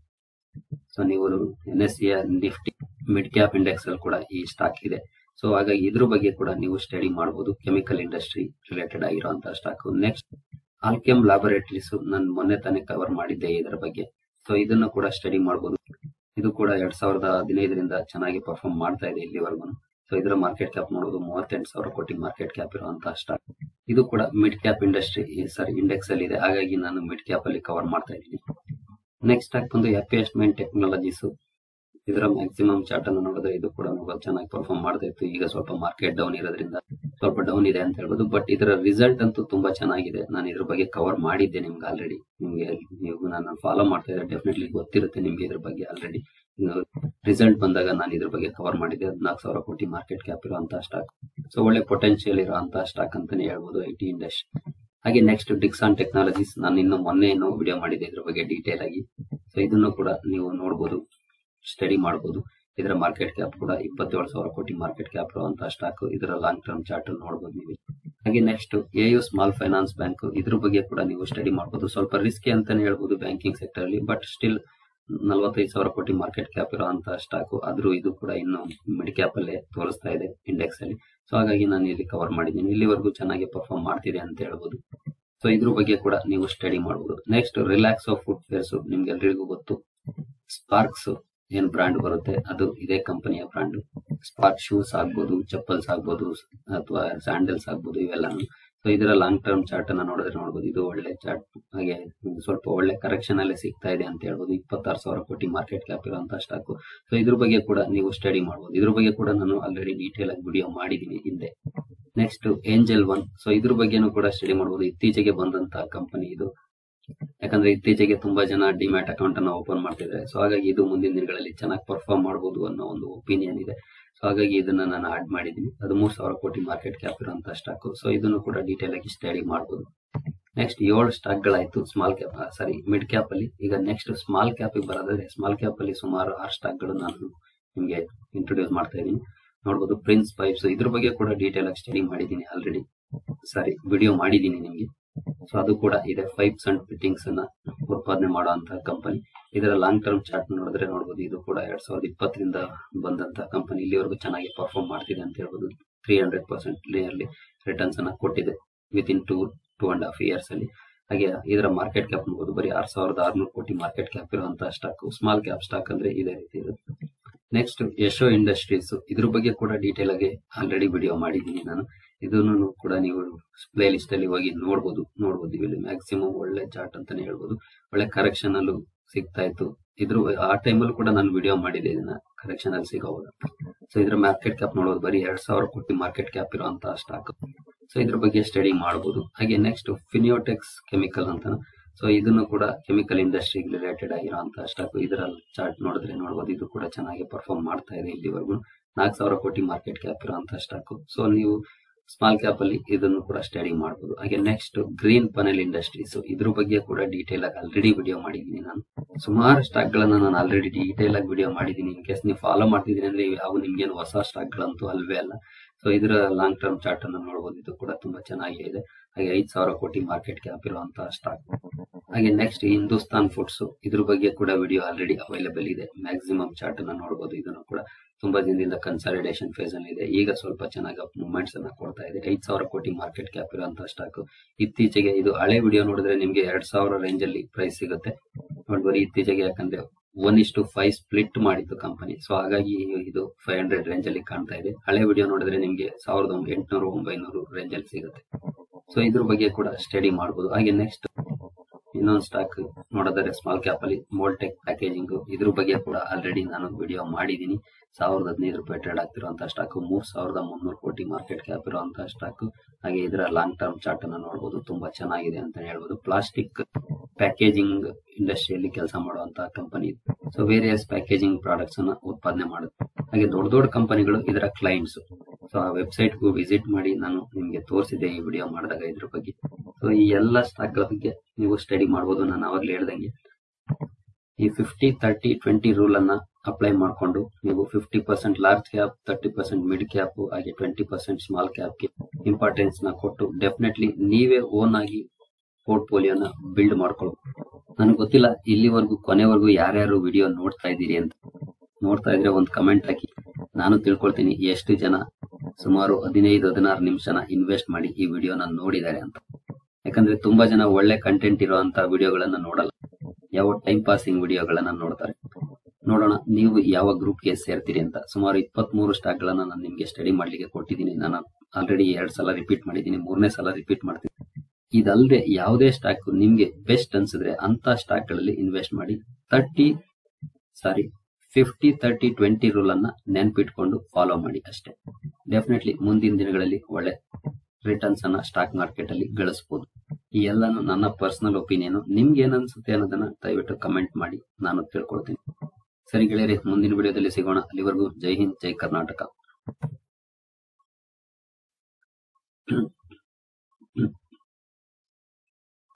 ಸೊ ನೀವು N S C Nifty mid cap index ಅಲ್ಲಿ ಕೂಡ ಈ ಸ್ಟಾಕ್ ಇದೆ ಸೊ ಹಾಗಾಗಿ ಇದ್ರ ಬಗ್ಗೆ ಕೂಡ ನೀವು ಸ್ಟಡಿ ಮಾಡಬಹುದು ಕೆಮಿಕಲ್ ಇಂಡಸ್ಟ್ರಿ ರಿಲೇಟೆಡ್ ಆಗಿರುವಂತಹ ಸ್ಟಾಕ್ ನೆಕ್ಸ್ಟ್ ಆಲ್ಕೆಮ್ ಲ್ಯಾಬೊರೇಟರೀಸ್ ನಾನು ಮೊನ್ನೆ ತಾನೇ ಕವರ್ ಮಾಡಿದ್ದೆ ಇದರ ಬಗ್ಗೆ ಸೊ ಇದನ್ನು ಕೂಡ ಸ್ಟಡಿ ಮಾಡಬಹುದು ಇದು ಕೂಡ ಎರಡ್ ಸಾವಿರದ ಹದಿನೈದರಿಂದ ಚೆನ್ನಾಗಿ ಪರ್ಫಾರ್ಮ್ ಮಾಡ್ತಾ ಇದೆ ಇಲ್ಲಿವರೆಗೂ ಸೊ ಇದರ ಮಾರ್ಕೆಟ್ ಕ್ಯಾಪ್ ನೋಡೋದು ಮೂವತ್ತೆಂಟು ಸಾವಿರ ಕೋಟಿ ಮಾರ್ಕೆಟ್ ಕ್ಯಾಪ್ ಇರುವಂತಹ ಸ್ಟಾಕ್ ಇದು ಕೂಡ mid cap industry sorry index ಅಲ್ಲಿ ಇದೆ ಹಾಗಾಗಿ ನಾನು ಮಿಡ್ ಕ್ಯಾಪ್ ಅಲ್ಲಿ ಕವರ್ ಮಾಡ್ತಾ ಇದ್ದೀನಿ ನೆಕ್ಸ್ಟ್ ಸ್ಟಾಕ್ ಬಂದು ಅಪೇಸ್ಟ್ಮೆಂಟ್ ಟೆಕ್ನಾಲಜೀಸ್ ಇದರ ಮ್ಯಾಕ್ಸಿಮಮ್ ಚಾರ್ಟ್ ಅನ್ನು ನೋಡಿದ್ರೆ ಇದು ಕೂಡ ಮೊಬೈಲ್ ಚೆನ್ನಾಗಿ ಪರ್ಫಾರ್ಮ್ ಮಾಡ್ತಾ ಇತ್ತು ಈಗ ಸ್ವಲ್ಪ ಮಾರ್ಕೆಟ್ ಡೌನ್ ಇರೋದ್ರಿಂದ ಸ್ವಲ್ಪ ಡೌನ್ ಇದೆ ಅಂತ ಹೇಳ್ಬೋದು ಬಟ್ ಇದರ ರಿಸಲ್ಟ್ ಅಂತೂ ತುಂಬಾ ಚೆನ್ನಾಗಿದೆ ನಾನು ಇದ್ರ ಬಗ್ಗೆ ಕವರ್ ಮಾಡಿದ್ದೆ ನಿಮ್ಗೆ ಆಲ್ರೆಡಿ ನಿಮ್ಗೆ ನೀವು ನಾನು ಫಾಲೋ ಮಾಡ್ತಾ ಇದ್ರೆ ಡೆಫಿನೆಟ್ಲಿ ಗೊತ್ತಿರುತ್ತೆ ನಿಮ್ಗೆ ಇದ್ರ ಬಗ್ಗೆ ಆಲ್ರೆಡಿ ರಿಸಲ್ಟ್ ಬಂದಾಗ ನಾನು ಇದ್ರ ಬಗ್ಗೆ ಕವರ್ ಮಾಡಿದ್ದೆ ಹದಿನಾಲ್ಕು ಸಾವಿರ ಕೋಟಿ ಮಾರ್ಕೆಟ್ ಕ್ಯಾಪ್ ಇರುವಂತಹ ಸ್ಟಾಕ್ ಸೊ ಒಳ್ಳೆ ಪೊಟೆನ್ಶಿಯಲ್ ಇರುವಂತಹ ಸ್ಟಾಕ್ ಅಂತಾನೆ ಹೇಳ್ಬೋದು ಐ ಟಿ ಇಂಡಸ್ಟ್ರಿ ಹಾಗೆ ನೆಕ್ಸ್ಟ್ ಡಿಕ್ಸಾನ್ ಟೆಕ್ನಾಲಜೀಸ್ ನಾನು ಇನ್ನು ಮೊನ್ನೆ ಏನೋ ವಿಡಿಯೋ ಮಾಡಿದ್ದೆ ಇದ್ರ ಬಗ್ಗೆ ಡೀಟೇಲ್ ಆಗಿ ಸೊ ಇದನ್ನು ಕೂಡ ನೀವು ನೋಡಬಹುದು ಸ್ಟಡಿ ಮಾಡಬಹುದು ಇದರ ಮಾರ್ಕೆಟ್ ಕ್ಯಾಪ್ ಕೂಡ ಇಪ್ಪತ್ತೇಳು ಸಾವಿರ ಕೋಟಿ ಮಾರ್ಕೆಟ್ ಕ್ಯಾಪ್ ಇರುವಂತಹ ಸ್ಟಾಕ್ ಇದರ ಲಾಂಗ್ ಟರ್ಮ್ ಚಾರ್ಟ್ ನೋಡಬಹುದು ನೀವು ಹಾಗೆ next AU small finance bank ಇದ್ರ ಬಗ್ಗೆ ಕೂಡ ನೀವು ಸ್ಟಡಿ ಮಾಡಬಹುದು ಸ್ವಲ್ಪ ರಿಸ್ಕಿ ಅಂತಾನೆ ಹೇಳ್ಬೋದು ಬ್ಯಾಂಕಿಂಗ್ ಸೆಕ್ಟರ್ ಅಲ್ಲಿ ಬಟ್ ಸ್ಟಿಲ್ ನಲವತ್ತೈದು ಸಾವಿರ ಕೋಟಿ ಮಾರ್ಕೆಟ್ ಕ್ಯಾಪ್ ಇರುವಂತಹ ಸ್ಟಾಕ್ ಆದ್ರೂ ಇದು ಕೂಡ ಇನ್ನು ಮಿಡ್ ಕ್ಯಾಪ್ ಅಲ್ಲೇ ತೋರಿಸ್ತಾ ಇದೆ ಇಂಡೆಕ್ಸ್ ಅಲ್ಲಿ ಸೊ ಹಾಗಾಗಿ ನಾನು ಇಲ್ಲಿ ಕವರ್ ಮಾಡಿದ್ದೀನಿ ಇಲ್ಲಿವರೆಗೂ ಚೆನ್ನಾಗಿ ಪರ್ಫಾರ್ಮ್ ಮಾಡ್ತಿದೆ ಅಂತ ಹೇಳ್ಬೋದು ಸೊ ಇದ್ರ ಬಗ್ಗೆ ಕೂಡ ನೀವು ಸ್ಟಡಿ ಮಾಡಬಹುದು next Relaxo footwears ನಿಮ್ಗೆ ಎಲ್ರಿಗೂ ಗೊತ್ತು ಸ್ಪಾರ್ಕ್ಸ್ ಏನ್ ಬ್ರಾಂಡ್ ಬರುತ್ತೆ ಅದು ಇದೇ ಕಂಪನಿಯ ಬ್ರಾಂಡ್ ಸ್ಪಾರ್ಕ್ ಶೂಸ್ ಆಗ್ಬೋದು ಚಪ್ಪಲ್ಸ್ ಆಗ್ಬೋದು ಅಥವಾ ಸ್ಯಾಂಡಲ್ಸ್ ಆಗ್ಬೋದು ಇವೆಲ್ಲಾನು ಸೊ ಇದರ ಲಾಂಗ್ ಟರ್ಮ್ ಚಾರ್ಟ್ ಅನ್ನ ನೋಡಿದ್ರೆ ನೋಡಬಹುದು ಇದು ಒಳ್ಳೆ ಚಾರ್ಟ್ ಹಾಗೆ ಸ್ವಲ್ಪ ಒಳ್ಳೆ ಕರೆಕ್ಷನ್ ಅಲ್ಲೇ ಸಿಗ್ತಾ ಇದೆ ಅಂತ ಹೇಳ್ಬೋದು ಇಪ್ಪತ್ತಾರು ಸಾವಿರ ಕೋಟಿ ಮಾರ್ಕೆಟ್ ಕ್ಯಾಪ್ ಇರುವಂತಹ ಸ್ಟಾಕ್ ಸೊ ಇದ್ರ ಬಗ್ಗೆ ಕೂಡ ನೀವು ಸ್ಟಡಿ ಮಾಡಬಹುದು ಇದ್ರ ಬಗ್ಗೆ ಕೂಡ ನಾನು ಆಲ್ರೆಡಿ ಡೀಟೇಲ್ ಆಗಿ ವಿಡಿಯೋ ಮಾಡಿದ್ದೀನಿ ಹಿಂದೆ ನೆಕ್ಸ್ಟ್ ಏಂಜಲ್ ಒನ್ ಸೊ ಇದ್ರ ಬಗ್ಗೆನೂ ಕೂಡ ಸ್ಟಡಿ ಮಾಡಬಹುದು ಇತ್ತೀಚೆಗೆ ಬಂದಂತಹ ಕಂಪನಿ ಇದು ಯಾಕಂದ್ರೆ ಇತ್ತೀಚೆಗೆ ತುಂಬಾ ಜನ ಡಿಮ್ಯಾಟ್ ಅಕೌಂಟ್ ಅನ್ನ ಓಪನ್ ಮಾಡ್ತಿದ್ದಾರೆ ಸೊ ಹಾಗಾಗಿ ಇದು ಮುಂದಿನ ದಿನಗಳಲ್ಲಿ ಚೆನ್ನಾಗಿ ಪರ್ಫಾರ್ಮ್ ಮಾಡಬಹುದು ಅನ್ನೋ ಒಂದು ಒಪಿನಿಯನ್ ಇದೆ ಸೊ ಹಾಗಾಗಿ ಇದನ್ನ ನಾನು ಆಡ್ ಮಾಡಿದ್ದೀನಿ ಅದು ಮೂರ್ ಸಾವಿರ ಕೋಟಿ ಮಾರ್ಕೆಟ್ ಕ್ಯಾಪ್ ಇರುವಂತಹ ಸ್ಟಾಕ್ ಸೊ ಇದನ್ನು ಕೂಡ ಡೀಟೇಲ್ ಆಗಿ ಸ್ಟಡಿ ಮಾಡಬಹುದು ನೆಕ್ಸ್ಟ್ ಏಳು ಸ್ಟಾಕ್ ಗಳಾಯ್ತು small cap sorry mid cap ಅಲ್ಲಿ ಈಗ ನೆಕ್ಸ್ಟ್ ಸ್ಮಾಲ್ ಕ್ಯಾಪ್ ಬರೋದಾದ್ರೆ ಸ್ಮಾಲ್ ಕ್ಯಾಪ್ ಅಲ್ಲಿ ಸುಮಾರು ಆರು ಸ್ಟಾಕ್ ಗಳು ನಾನು ನಿಮ್ಗೆ ಇಂಟ್ರೊಡ್ಯೂಸ್ ಮಾಡ್ತಾ ಇದ್ದೀನಿ ನೋಡಬಹುದು ಪ್ರಿನ್ಸ್ ಪೈಪ್ಸ್ ಇದ್ರ ಬಗ್ಗೆ ಕೂಡ ಡೀಟೇಲ್ ಆಗಿ ಸ್ಟಡಿ ಮಾಡಿದ್ದೀನಿ ಆಲ್ರೆಡಿ ಸಾರಿ ವಿಡಿಯೋ ಮಾಡಿದ್ದೀನಿ ನಿಮ್ಗೆ ಸೊ ಅದು ಕೂಡ ಇದೆ ಪೈಪ್ಸ್ ಅಂಡ್ ಫಿಟ್ಟಿಂಗ್ಸ್ ಅನ್ನ ಉತ್ಪಾದನೆ ಮಾಡುವಂತಹ ಕಂಪನಿ ಇದರ ಲಾಂಗ್ ಟರ್ಮ್ ಚಾರ್ಟ್ ನೋಡಿದ್ರೆ ನೋಡಬಹುದು ಇದು ಕೂಡ ಎರಡ್ ಸಾವಿರದ ಇಪ್ಪತ್ತರಿಂದ ಬಂದಂತಹ ಕಂಪನಿ ಇಲ್ಲಿವರೆಗೂ ಚೆನ್ನಾಗಿ ಪರ್ಫಾರ್ಮ್ ಮಾಡ್ತಿದೆ ಅಂತ ಹೇಳ್ಬೋದು three hundred percent nearly returns ಅನ್ನ ಕೊಟ್ಟಿದೆ within two two and half years ಅಲ್ಲಿ ಹಾಗೆ ಇದರ ಮಾರ್ಕೆಟ್ ಕ್ಯಾಪ್ ನೋಡಬಹುದು ಬರೀ ಆರ್ ಸಾವಿರದ ಆರ್ನೂರು ಕೋಟಿ ಮಾರ್ಕೆಟ್ ಕ್ಯಾಪ್ ಇರುವಂತಹ ಸ್ಟಾಕ್ ಸ್ಮಾಲ್ ಕ್ಯಾಪ್ ಸ್ಟಾಕ್ ಅಂದ್ರೆ ಇದೇ ರೀತಿ ಇರುತ್ತೆ ನೆಕ್ಸ್ಟ್ ಯಶೋ ಇಂಡಸ್ಟ್ರೀಸ್ ಇದ್ರ ಬಗ್ಗೆ ಕೂಡ ಡೀಟೇಲ್ ಆಗಿ ಆಲ್ರೆಡಿ ವಿಡಿಯೋ ಮಾಡಿದ್ದೀನಿ ನಾನು ಇದನ್ನು ಕೂಡ ನೀವು ಪ್ಲೇ ಲಿಸ್ಟ್ ಅಲ್ಲಿ ಹೋಗಿ ನೋಡ್ಬೋದು ನೋಡ್ಬೋದು ಇಲ್ಲಿ ಮ್ಯಾಕ್ಸಿಮಮ್ ಒಳ್ಳೆ ಚಾರ್ಟ್ ಅಂತಾನೆ ಹೇಳ್ಬೋದು ಒಳ್ಳೆ ಕರೆಕ್ಷನ್ ಅಲ್ಲೂ ಸಿಗ್ತಾ ಇತ್ತು ಇದ್ರ ಆ ಟೈಮಲ್ಲೂ ಕೂಡ ನಾನು ವಿಡಿಯೋ ಮಾಡಿದೆ ಇದನ್ನ ಕರೆಕ್ಷನ್ ಅಲ್ಲಿ ಸಿಗೋವಾಗ ಸೊ ಇದ್ರ ಮಾರ್ಕೆಟ್ ಕ್ಯಾಪ್ ನೋಡೋದು ಬರೀ ಎರಡ್ ಸಾವಿರ ಕೋಟಿ ಮಾರ್ಕೆಟ್ ಕ್ಯಾಪ್ ಇರುವಂತಹ ಸ್ಟಾಕ್ ಸೊ ಇದ್ರ ಬಗ್ಗೆ ಸ್ಟಡಿ ಮಾಡಬಹುದು ಹಾಗೆ ನೆಕ್ಸ್ಟ್ ಫಿನಿಯೋಟೆಕ್ಸ್ ಕೆಮಿಕಲ್ ಅಂತ ಸೊ ಇದನ್ನು ಕೂಡ ಕೆಮಿಕಲ್ ಇಂಡಸ್ಟ್ರಿ ರಿಲೇಟೆಡ್ ಆಗಿರುವಂತಹ ಸ್ಟಾಕ್ ಇದರ ಚಾರ್ಟ್ ನೋಡಿದ್ರೆ ನೋಡಬಹುದು ಇದು ಕೂಡ ಚೆನ್ನಾಗಿ ಪರ್ಫಾರ್ಮ್ ಮಾಡ್ತಾ ಇದೆ ಇಲ್ಲಿವರೆಗೂ ನಾಲ್ಕು ಸಾವಿರ ಕೋಟಿ ಮಾರ್ಕೆಟ್ ಕ್ಯಾಪ್ ಇರುವಂತಹ ಸ್ಟಾಕ್ ಸೊ ನೀವು ಸ್ಮಾಲ್ ಕ್ಯಾಪ್ ಅಲ್ಲಿ ಇದನ್ನು ಕೂಡ ಸ್ಟಡಿ ಮಾಡಬಹುದು ಹಾಗೆ ನೆಕ್ಸ್ಟ್ ಗ್ರೀನ್ ಪನೆಲ್ ಇಂಡಸ್ಟ್ರೀಸ್ ಇದ್ರ ಬಗ್ಗೆ ಕೂಡ ಡೀಟೇಲ್ ಆಗಿ ಆಲ್ರೆಡಿ ವಿಡಿಯೋ ಮಾಡಿದ್ದೀನಿ ನಾನು ಸುಮಾರು ಸ್ಟಾಕ್ ಗಳನ್ನ ನಾನು ಆಲ್ರೆಡಿ ಡೀಟೇಲ್ ಆಗಿ ವಿಡಿಯೋ ಮಾಡಿದ್ದೀನಿ ಇನ್ ಕೇಸ್ ನೀವು ಫಾಲೋ ಮಾಡ್ತಿದ್ದೀನಿ ಅಂದ್ರೆ ಯಾವ ನಿಮ್ಗೇನು ಹೊಸ ಸ್ಟಾಕ್ ಗಳಂತೂ ಅಲ್ವೇ ಅಲ್ಲ ಸೊ ಇದರ ಲಾಂಗ್ ಟರ್ಮ್ ಚಾರ್ಟ್ ಅನ್ನು ನೋಡಬಹುದು ಇದು ಕೂಡ ತುಂಬಾ ಚೆನ್ನಾಗಿ ಇದೆ ಹಾಗೆ ಐದ್ ಸಾವಿರ ಕೋಟಿ ಮಾರ್ಕೆಟ್ ಕ್ಯಾಪ್ ಇರುವಂತಹ ಸ್ಟಾಕ್ ಹಾಗೆ ನೆಕ್ಸ್ಟ್ ಹಿಂದೂಸ್ತಾನ್ ಫುಡ್ಸ್ ಇದ್ರ ಬಗ್ಗೆ ಕೂಡ ವಿಡಿಯೋ ಆಲ್ರೆಡಿ ಅವೈಲೇಬಲ್ ಇದೆ ಮ್ಯಾಕ್ಸಿಮಮ್ ಚಾರ್ಟ್ ಅನ್ನ ನೋಡಬಹುದು ಇದನ್ನು ಕೂಡ ತುಂಬಾ ದಿನದಿಂದ ಕನ್ಸಾಲಿಡೇಷನ್ ಫೇಸ್ ಅಲ್ಲಿ ಇದೆ ಈಗ ಸ್ವಲ್ಪ ಚೆನ್ನಾಗಿ ಮೂವ್ಮೆಂಟ್ಸ್ ಅನ್ನ ಕೊಡ್ತಾ ಇದೆ ಐದ್ ಸಾವಿರ ಕೋಟಿ ಮಾರ್ಕೆಟ್ ಕ್ಯಾಪ್ ಇರುವಂತಹ ಸ್ಟಾಕ್ ಇತ್ತೀಚೆಗೆ ಇದು ಹಳೆ ವಿಡಿಯೋ ನೋಡಿದ್ರೆ ನಿಮ್ಗೆ ಎರಡ್ ಸಾವಿರ ರೇಂಜ್ ಅಲ್ಲಿ ಪ್ರೈಸ್ ಸಿಗುತ್ತೆ ನೋಡ್ಬರಿ ಇತ್ತೀಚೆಗೆ ಯಾಕಂದ್ರೆ ಒನ್ ಇಷ್ಟು ಫೈವ್ ಸ್ಪ್ಲಿಟ್ ಮಾಡಿತ್ತು ಕಂಪನಿ ಸೊ ಹಾಗಾಗಿ ಇದು ಫೈವ್ ಹಂಡ್ರೆಡ್ ರೇಂಜ್ ಅಲ್ಲಿ ಕಾಣ್ತಾ ಇದೆ ಹಳೆ ವಿಡಿಯೋ ನೋಡಿದ್ರೆ ನಿಮ್ಗೆ ಸಾವಿರದ ಎಂಟುನೂರು ಒಂಬೈನೂರು ರೇಂಜ್ ಅಲ್ಲಿ ಸಿಗುತ್ತೆ ಸೊ ಇದ್ರ ಬಗ್ಗೆ ಕೂಡ ಸ್ಟಡಿ ಮಾಡಬಹುದು ಹಾಗೆ ನೆಕ್ಸ್ಟ್ ಇನ್ನೊಂದು ಸ್ಟಾಕ್ ನೋಡಿದರೆ ಸ್ಮಾಲ್ ಕ್ಯಾಪ್ ಅಲ್ಲಿ ಮೋಲ್ಟೆಕ್ ಪ್ಯಾಕೇಜಿಂಗ್ ಇದ್ರ ಬಗ್ಗೆ ಕೂಡ ಆಲ್ರೆಡಿ ನಾನು ವಿಡಿಯೋ ಮಾಡಿದ್ದೀನಿ ಸಾವಿರದ ಹದಿನೈದು ರೂಪಾಯಿ ಟ್ರೇಡ್ ಆಗ್ತಿರುವಂತಹ ಸ್ಟಾಕ್ ಮೂರ್ ಸಾವಿರದ ಮುನ್ನೂರು ಕೋಟಿ ಮಾರ್ಕೆಟ್ ಕ್ಯಾಪ್ ಇರುವಂತಹ ಸ್ಟಾಕ್ ಹಾಗೆ ಇದರ ಲಾಂಗ್ ಟರ್ಮ್ ಚಾರ್ಟ್ ಅನ್ನ ನೋಡಬಹುದು ತುಂಬಾ ಚೆನ್ನಾಗಿದೆ ಅಂತ ಹೇಳ್ಬೋದು ಪ್ಲಾಸ್ಟಿಕ್ ಪ್ಯಾಕೇಜಿಂಗ್ ಇಂಡಸ್ಟ್ರಿಯಲ್ಲಿ ಕೆಲಸ ಮಾಡುವಂತಹ company so various packaging products ಅನ್ನ ಉತ್ಪಾದನೆ ಮಾಡುತ್ತೆ ಹಾಗೆ ದೊಡ್ಡ ದೊಡ್ಡ ಕಂಪನಿಗಳು ಇದರ ಕ್ಲೈಂಟ್ಸ್ ಸೊ ಆ ವೆಬ್ಸೈಟ್ ಗೂ ವಿಸಿಟ್ ಮಾಡಿ ನಾನು ನಿಮ್ಗೆ ತೋರಿಸಿದೆ ಈ ವಿಡಿಯೋ ಮಾಡಿದಾಗ ಇದ್ರ ಬಗ್ಗೆ ಸೊ ಈ ಎಲ್ಲ ಸ್ಟಾಕ್ ಗಳ ಬಗ್ಗೆ ನೀವು ಸ್ಟಡಿ ಮಾಡಬಹುದು ನಾನು ಅವಾಗಲೇ ಹೇಳ್ದಂಗೆ ಈ ಫಿಫ್ಟಿ ತರ್ಟಿ ಟ್ವೆಂಟಿ ರೂಲ್ ಅನ್ನ ಅಪ್ಲೈ ಮಾಡಿಕೊಂಡು ನೀವು fifty percent large cap thirty percent mid cap ಹಾಗೆ ಟ್ವೆಂಟಿ ಪರ್ಸೆಂಟ್ ಸ್ಮಾಲ್ ಕ್ಯಾಪ್ ಗೆ ಇಂಪಾರ್ಟೆನ್ಸ್ ನ ಕೊಟ್ಟು ಡೆಫಿನೆಟ್ಲಿ ನೀವೇ ಓನ್ ಆಗಿ ಪೋರ್ಟ್ಫೋಲಿಯೋನ ಬಿಲ್ಡ್ ಮಾಡ್ಕೊಳ್ಳೋ ನನಗೆ ಗೊತ್ತಿಲ್ಲ ಇಲ್ಲಿವರೆಗೂ ಕೊನೆವರೆಗೂ ಯಾರ್ಯಾರು ವಿಡಿಯೋ ನೋಡ್ತಾ ಇದ್ದೀರಿ ಅಂತ ನೋಡ್ತಾ ಇದ್ರೆ ಒಂದು ಕಮೆಂಟ್ ಹಾಕಿ ನಾನು ತಿಳ್ಕೊಳ್ತೀನಿ ಎಷ್ಟು ಜನ ಸುಮಾರು ಹದಿನೈದು ಹದಿನಾರು ನಿಮಿಷನ ಇನ್ವೆಸ್ಟ್ ಮಾಡಿ ಈ ವಿಡಿಯೋನ ನೋಡಿದ್ದಾರೆ ಅಂತ ಯಾಕಂದ್ರೆ ತುಂಬಾ ಜನ ಒಳ್ಳೆ ಕಂಟೆಂಟ್ ಇರುವಂತ ವಿಡಿಯೋಗಳನ್ನ ನೋಡಲ್ಲ ಯಾವ ಟೈಮ್ ಪಾಸಿಂಗ್ ವಿಡಿಯೋಗಳನ್ನ ನೋಡ್ತಾರೆ ನೋಡೋಣ ನೀವು ಯಾವ ಗ್ರೂಪ್ಗೆ ಸೇರ್ತೀರಿ ಅಂತ ಸುಮಾರು ಇಪ್ಪತ್ತ್ ಮೂರು ಸ್ಟಾಕ್ ಗಳನ್ನ ನಾನು ನಿಮ್ಗೆ ಸ್ಟಡಿ ಮಾಡ್ಲಿಕ್ಕೆ ಕೊಟ್ಟಿದ್ದೀನಿ ನಾನು ಆಲ್ರೆಡಿ ಎರಡ್ ಸಲ ರಿಪೀಟ್ ಮಾಡಿದ್ದೀನಿ ಮೂರನೇ ಸಲ ರಿಪೀಟ್ ಮಾಡ್ತೀನಿ ಇದಲ್ಲದೆ ಯಾವುದೇ ಸ್ಟಾಕ್ ನಿಮ್ಗೆ ಬೆಸ್ಟ್ ಅನ್ಸಿದ್ರೆ ಅಂತ ಸ್ಟಾಕ್ ಗಳಲ್ಲಿ ಇನ್ವೆಸ್ಟ್ ಮಾಡಿ thirty sorry fifty thirty twenty rule ಅನ್ನ ನೆನ್ಪಿಟ್ಕೊಂಡು ಫಾಲೋ ಮಾಡಿ ಅಷ್ಟೇ ಡೆಫಿನೆಟ್ಲಿ ಮುಂದಿನ ದಿನಗಳಲ್ಲಿ ಒಳ್ಳೆ ರಿಟರ್ನ್ಸ್ ಅನ್ನ ಸ್ಟಾಕ್ ಮಾರ್ಕೆಟ್ ಅಲ್ಲಿ ಗಳಿಸಬಹುದು ಈ ಎಲ್ಲಾನು ನನ್ನ ಪರ್ಸನಲ್ ಒಪಿನಿಯನ್ ನಿಮ್ಗೆ ಏನ್ ಅನ್ಸುತ್ತೆ ಅನ್ನೋದನ್ನ ದಯವಿಟ್ಟು ಕಮೆಂಟ್ ಮಾಡಿ ನಾನು ತಿಳ್ಕೊಳ್ತೀನಿ ಸರಿ ಗೆಳೆಯರೆ ಮುಂದಿನ ವಿಡಿಯೋದಲ್ಲಿ ಸಿಗೋಣ ಅಲ್ಲಿವರೆಗೂ ಜೈ ಹಿಂದ್ ಜೈ ಕರ್ನಾಟಕ